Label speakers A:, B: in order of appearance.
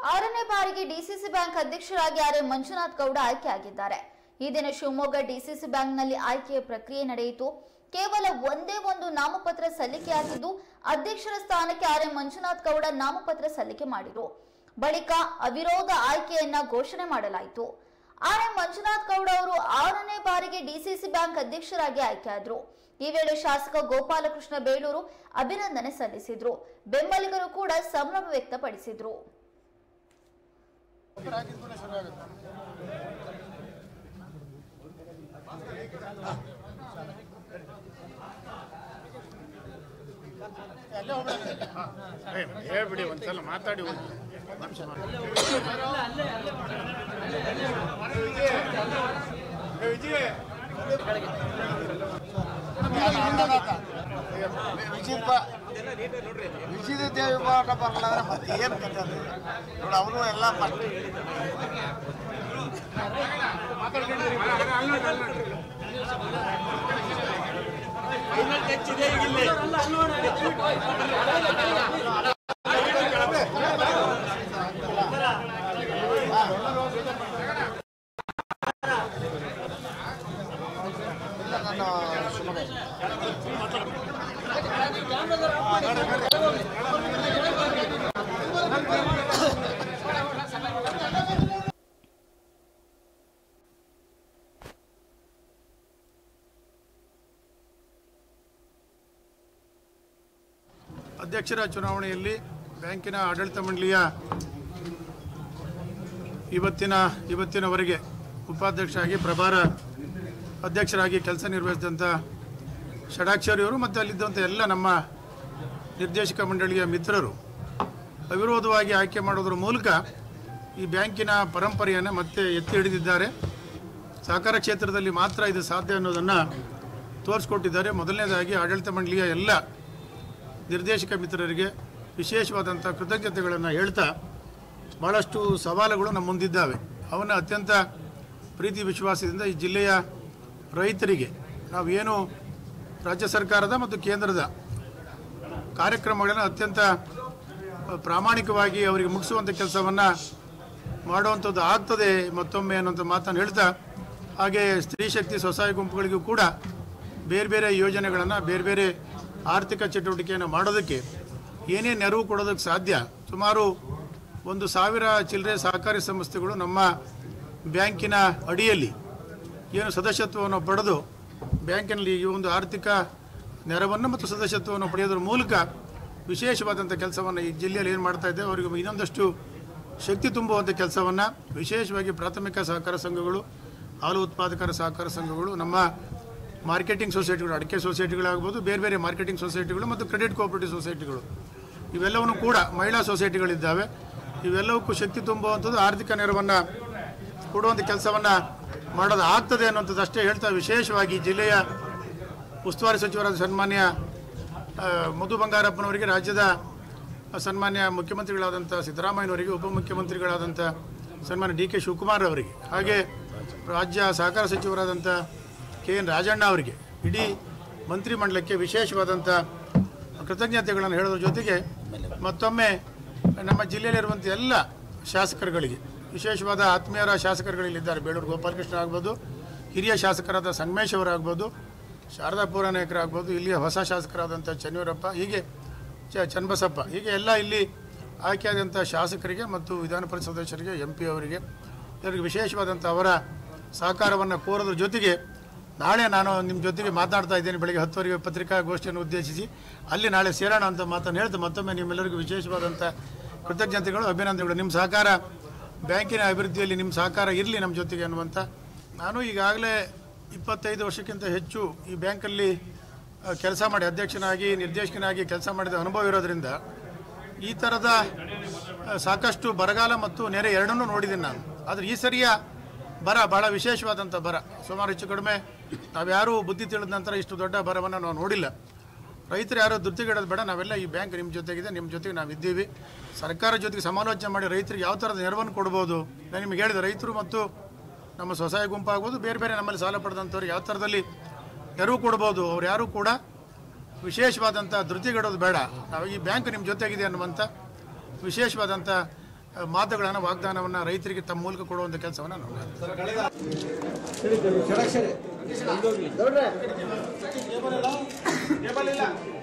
A: ಆರನೇ ಬಾರಿಗೆ DCC bank ಅಧ್ಯಕ್ಷರಾಗಿ ಆರ್ ಎಂ ಮಂಜುನಾಥ್ ಗೌಡ ಆಯ್ಕೆಯಾಗಿದ್ದಾರೆ ಈ ದಿನ ಶಿವಮೊಗ್ಗ ಡಿಸಿಸಿ ಬ್ಯಾಂಕ್ನಲ್ಲಿ ಆಯ್ಕೆಯ ಪ್ರಕ್ರಿಯೆ ನಡೆಯಿತು ಕೇವಲ ಒಂದೇ ಒಂದು ನಾಮಪತ್ರ ಸಲ್ಲಿಕೆಯಾಗಿದ್ದು ಅಧ್ಯಕ್ಷರ ಸ್ಥಾನಕ್ಕೆ ಆರ್ ಎಂ ಮಂಜುನಾಥ್ ಗೌಡ ನಾಮಪತ್ರ ಸಲ್ಲಿಕೆ ಮಾಡಿದರು ಬಳಿಕ ಅವಿರೋಧ ಆಯ್ಕೆಯನ್ನ ಘೋಷಣೆ ಮಾಡಲಾಯಿತು ಆರ್ ಎಂ ಮಂಜುನಾಥ್ ಗೌಡ ಅವರು ಆರನೇ ಬಾರಿಗೆ ಡಿಸಿಸಿ ಬ್ಯಾಂಕ್ ಅಧ್ಯಕ್ಷರಾಗಿ ಆಯ್ಕೆಯಾದರು ಈ ವೇಳೆ ಶಾಸಕ ಗೋಪಾಲಕೃಷ್ಣ ಬೇಳೂರು ಅಭಿನಂದನೆ ಸಲ್ಲಿಸಿದ್ರು ಬೆಂಬಲಿಗರು ಕೂಡ ಸಂಭ್ರಮ ವ್ಯಕ್ತಪಡಿಸಿದ್ರು
B: ಏ, ಹೇಳ್ಬಿಡಿ ಒಂದ್ಸಲ ಮಾತಾಡಿ ಒಂದು ನಿಮಿಷ ಮಾತಾಡಿ. ಏ, ವಿಜಯ್.
C: ವಿಚಿತ್ರ ವಿಚಿತ್ರ ದೇವಿ ಪಾಠ ಬರಲ್ಲ ಅಂದ್ರೆ ಮತ್ತೆ ಏನು ಕಥೆ ಅದು ನೋಡಿ ಅವರು ಎಲ್ಲ ಮತ್ತೆ ಇಲ್ಲ ನಾನು ಶಿವಮೊಗ್ಗ
B: ಅಧ್ಯಕ್ಷರ ಚುನಾವಣೆಯಲ್ಲಿ ಬ್ಯಾಂಕಿನ ಆಡಳಿತ ಮಂಡಳಿಯ ಇವತ್ತಿನ ಇವತ್ತಿನವರೆಗೆ ಉಪಾಧ್ಯಕ್ಷರಾಗಿ ಪ್ರಭಾರ ಅಧ್ಯಕ್ಷರಾಗಿ ಕೆಲಸ ನಿರ್ವಹಿಸಿದಂಥ ಷಡಾಕ್ಷರಿಯವರು ಮತ್ತು ಅಲ್ಲಿದ್ದಂಥ ಎಲ್ಲ ನಮ್ಮ ನಿರ್ದೇಶಕ ಮಂಡಳಿಯ ಮಿತ್ರರು ಅವಿರೋಧವಾಗಿ ಆಯ್ಕೆ ಮಾಡೋದ್ರ ಮೂಲಕ ಈ ಬ್ಯಾಂಕಿನ ಪರಂಪರೆಯನ್ನು ಮತ್ತೆ ಎತ್ತಿ ಹಿಡಿದಿದ್ದಾರೆ ಸಹಕಾರ ಕ್ಷೇತ್ರದಲ್ಲಿ ಮಾತ್ರ ಇದು ಸಾಧ್ಯ ಅನ್ನೋದನ್ನು ತೋರಿಸ್ಕೊಟ್ಟಿದ್ದಾರೆ ಮೊದಲನೇದಾಗಿ ಆಡಳಿತ ಮಂಡಳಿಯ ಎಲ್ಲ ನಿರ್ದೇಶಕ ಮಿತ್ರರಿಗೆ ವಿಶೇಷವಾದಂಥ ಕೃತಜ್ಞತೆಗಳನ್ನು ಹೇಳ್ತಾ ಭಾಳಷ್ಟು ಸವಾಲುಗಳು ನಮ್ಮ ಮುಂದಿದ್ದಾವೆ ಅವನ್ನು ಅತ್ಯಂತ ಪ್ರೀತಿ ವಿಶ್ವಾಸದಿಂದ ಈ ಜಿಲ್ಲೆಯ ರೈತರಿಗೆ ನಾವೇನು ರಾಜ್ಯ ಸರ್ಕಾರದ ಮತ್ತು ಕೇಂದ್ರದ ಕಾರ್ಯಕ್ರಮಗಳನ್ನು ಅತ್ಯಂತ ಪ್ರಾಮಾಣಿಕವಾಗಿ ಅವರಿಗೆ ಮುಗಿಸುವಂಥ ಕೆಲಸವನ್ನು ಮಾಡುವಂಥದ್ದು ಆಗ್ತದೆ ಮತ್ತೊಮ್ಮೆ ಅನ್ನುವಂಥ ಮಾತನ್ನು ಹೇಳ್ತಾ ಹಾಗೆ ಸ್ತ್ರೀ ಶಕ್ತಿ ಸ್ವಸಹಾಯ ಗುಂಪುಗಳಿಗೂ ಕೂಡ ಬೇರೆ ಬೇರೆ ಯೋಜನೆಗಳನ್ನು ಬೇರೆ ಬೇರೆ ಆರ್ಥಿಕ ಚಟುವಟಿಕೆಯನ್ನು ಮಾಡೋದಕ್ಕೆ ಏನೇ ನೆರವು ಕೊಡೋದಕ್ಕೆ ಸಾಧ್ಯ ಸುಮಾರು ಒಂದು ಸಾವಿರ ಚಿಲ್ಲರೆ ಸಹಕಾರಿ ಸಂಸ್ಥೆಗಳು ನಮ್ಮ ಬ್ಯಾಂಕಿನ ಅಡಿಯಲ್ಲಿ ಏನು ಸದಸ್ಯತ್ವವನ್ನು ಪಡೆದು ಬ್ಯಾಂಕಿನಲ್ಲಿ ಈ ಒಂದು ಆರ್ಥಿಕ ನೆರವನ್ನು ಮತ್ತು ಸದಸ್ಯತ್ವವನ್ನು ಪಡೆಯೋದ್ರ ಮೂಲಕ ವಿಶೇಷವಾದಂಥ ಕೆಲಸವನ್ನು ಈ ಜಿಲ್ಲೆಯಲ್ಲಿ ಏನು ಮಾಡ್ತಾ ಇದ್ದೇವೆ ಅವರಿಗೆ ಇನ್ನೊಂದಷ್ಟು ಶಕ್ತಿ ತುಂಬುವಂಥ ಕೆಲಸವನ್ನು ವಿಶೇಷವಾಗಿ ಪ್ರಾಥಮಿಕ ಸಹಕಾರ ಸಂಘಗಳು ಹಾಲು ಉತ್ಪಾದಕರ ಸಹಕಾರ ಸಂಘಗಳು ನಮ್ಮ ಮಾರ್ಕೆಟಿಂಗ್ ಸೊಸೈಟಿಗಳು ಅಡಿಕೆ ಸೊಸೈಟಿಗಳಾಗ್ಬೋದು ಬೇರೆ ಬೇರೆ ಮಾರ್ಕೆಟಿಂಗ್ ಸೊಸೈಟಿಗಳು ಮತ್ತು ಕ್ರೆಡಿಟ್ ಕೋಆಪರೇಟಿವ್ ಸೊಸೈಟಿಗಳು ಇವೆಲ್ಲವನ್ನು ಕೂಡ ಮಹಿಳಾ ಸೊಸೈಟಿಗಳಿದ್ದಾವೆ ಇವೆಲ್ಲವಕ್ಕೂ ಶಕ್ತಿ ತುಂಬುವಂಥದ್ದು ಆರ್ಥಿಕ ನೆರವನ್ನು ಕೊಡುವಂಥ ಕೆಲಸವನ್ನು ಮಾಡೋದು ಆಗ್ತದೆ ಅನ್ನುವಂಥದ್ದು ಅಷ್ಟೇ ಹೇಳ್ತಾ ವಿಶೇಷವಾಗಿ ಜಿಲ್ಲೆಯ ಉಸ್ತುವಾರಿ ಸಚಿವರಾದ ಸನ್ಮಾನ್ಯ ಆ, ಮಧು ಬಂಗಾರಪ್ಪನವರಿಗೆ ರಾಜ್ಯದ ಸನ್ಮಾನ್ಯ ಮುಖ್ಯಮಂತ್ರಿಗಳಾದಂಥ ಸಿದ್ದರಾಮಯ್ಯನವರಿಗೆ ಉಪಮುಖ್ಯಮಂತ್ರಿಗಳಾದಂಥ ಸನ್ಮಾನ್ಯ ಡಿ ಕೆ ಶಿವಕುಮಾರ್ ಅವರಿಗೆ ಹಾಗೆ ರಾಜ್ಯ ಸಹಕಾರ ಸಚಿವರಾದಂಥ ಕೆ ಎನ್ ರಾಜಣ್ಣ ಅವರಿಗೆ ಇಡೀ ಮಂತ್ರಿಮಂಡಲಕ್ಕೆ ವಿಶೇಷವಾದಂಥ ಕೃತಜ್ಞತೆಗಳನ್ನು ಹೇಳೋದ್ರ ಜೊತೆಗೆ ಮತ್ತೊಮ್ಮೆ ನಮ್ಮ ಜಿಲ್ಲೆಯಲ್ಲಿರುವಂಥ ಎಲ್ಲ ಶಾಸಕರುಗಳಿಗೆ ವಿಶೇಷವಾದ ಆತ್ಮೀಯರ ಶಾಸಕರುಗಳಿದ್ದಾರೆ ಬೇಳೂರು ಗೋಪಾಲಕೃಷ್ಣ ಆಗ್ಬೋದು ಹಿರಿಯ ಶಾಸಕರಾದ ಸಂಗಮೇಶ್ ಅವರಾಗ್ಬೋದು ಶಾರದಾ ಪೂರ ನಾಯಕರಾಗ್ಬೋದು ಇಲ್ಲಿಯ ಹೊಸ ಶಾಸಕರಾದಂಥ ಚನ್ನವೀರಪ್ಪ ಹೀಗೆ ಚ ಚನ್ನಬಸಪ್ಪ ಹೀಗೆ ಎಲ್ಲ ಇಲ್ಲಿ ಆಯ್ಕೆಯಾದಂಥ ಶಾಸಕರಿಗೆ ಮತ್ತು ವಿಧಾನ ಪರಿಷತ್ ಸದಸ್ಯರಿಗೆ ಎಂ ಪಿ ಅವರಿಗೆ ಇವರಿಗೆ ವಿಶೇಷವಾದಂಥ ಅವರ ಸಹಕಾರವನ್ನು ಕೋರೋದ್ರ ಜೊತೆಗೆ ನಾಳೆ ನಾನು ನಿಮ್ಮ ಜೊತೆಗೆ ಮಾತನಾಡ್ತಾ ಇದ್ದೇನೆ ಬೆಳಗ್ಗೆ ಹತ್ತುವರೆಗೆ ಪತ್ರಿಕಾಗೋಷ್ಠಿಯನ್ನು ಉದ್ದೇಶಿಸಿ ಅಲ್ಲಿ ನಾಳೆ ಸೇರೋಣ ಅಂತ ಮಾತನ್ನು ಹೇಳ್ತಾ ಮತ್ತೊಮ್ಮೆ ನಿಮ್ಮೆಲ್ಲರಿಗೂ ವಿಶೇಷವಾದಂಥ ಕೃತಜ್ಞತೆಗಳು ಅಭಿನಂದನೆಗಳು ನಿಮ್ಮ ಸಹಕಾರ ಬ್ಯಾಂಕಿನ ಅಭಿವೃದ್ಧಿಯಲ್ಲಿ ನಿಮ್ಮ ಸಹಕಾರ ಇರಲಿ ನಮ್ಮ ಜೊತೆಗೆ ಅನ್ನುವಂಥ ನಾನು ಈಗಾಗಲೇ ಇಪ್ಪತ್ತೈದು ವರ್ಷಕ್ಕಿಂತ ಹೆಚ್ಚು ಈ ಬ್ಯಾಂಕಲ್ಲಿ ಕೆಲಸ ಮಾಡಿ ಅಧ್ಯಕ್ಷನಾಗಿ ನಿರ್ದೇಶಕನಾಗಿ ಕೆಲಸ ಮಾಡಿದ ಅನುಭವ ಇರೋದ್ರಿಂದ ಈ ಥರದ ಆ, ಸಾಕಷ್ಟು ಬರಗಾಲ ಮತ್ತು ನೆರೆ ಎರಡನ್ನೂ ನೋಡಿದ್ದೀನಿ ನಾನು ಆದರೆ ಈ ಸರಿಯ ಬರ ಭಾಳ ವಿಶೇಷವಾದಂಥ ಬರ ಸುಮಾರು ಹೆಚ್ಚು ಕಡಿಮೆ ನಾವ್ಯಾರೂ ಬುದ್ಧಿ ತಿಳಿದ ನಂತರ ಇಷ್ಟು ದೊಡ್ಡ ಬರವನ್ನು ನಾವು ನೋಡಿಲ್ಲ ರೈತರು ಯಾರೋ ಧೃತಿಗೆಡೋದು ಬೇಡ ನಾವೆಲ್ಲ ಈ ಬ್ಯಾಂಕ್ ನಿಮ್ಮ ಜೊತೆಗಿದೆ ನಿಮ್ಮ ಜೊತೆಗೆ ನಾವು ಇದ್ದೀವಿ ಸರ್ಕಾರ ಜೊತೆಗೆ ಸಮಾಲೋಚನೆ ಮಾಡಿ ರೈತರಿಗೆ ಯಾವ ಥರದ ನೆರವನ್ನು ಕೊಡ್ಬೋದು ನಾನು ನಿಮಗೆ ಹೇಳಿದೆ ರೈತರು ಮತ್ತು ನಮ್ಮ ಸ್ವಸಹಾಯ ಗುಂಪಾಗ್ಬೋದು ಬೇರೆ ಬೇರೆ ನಮ್ಮಲ್ಲಿ ಸಾಲ ಪಡೆದಂಥವ್ರು ಯಾವ ಥರದಲ್ಲಿ ನೆರವು ಕೊಡ್ಬೋದು ಅವ್ರು ಯಾರೂ ಕೂಡ ವಿಶೇಷವಾದಂಥ ಧೃತಿಗೆಡೋದು ಬೇಡ ನಾವು ಈ ಬ್ಯಾಂಕ್ ನಿಮ್ಮ ಜೊತೆಗಿದೆ ಅನ್ನುವಂಥ ವಿಶೇಷವಾದಂಥ ಮಾತುಗಳನ್ನು ವಾಗ್ದಾನವನ್ನು ರೈತರಿಗೆ ತಮ್ಮ ಮೂಲಕ ಕೊಡುವಂಥ ಕೆಲಸವನ್ನು ನಾವು ಮಾಡ್ತೀವಿ.
D: ಷಡಕ್ಷರಿ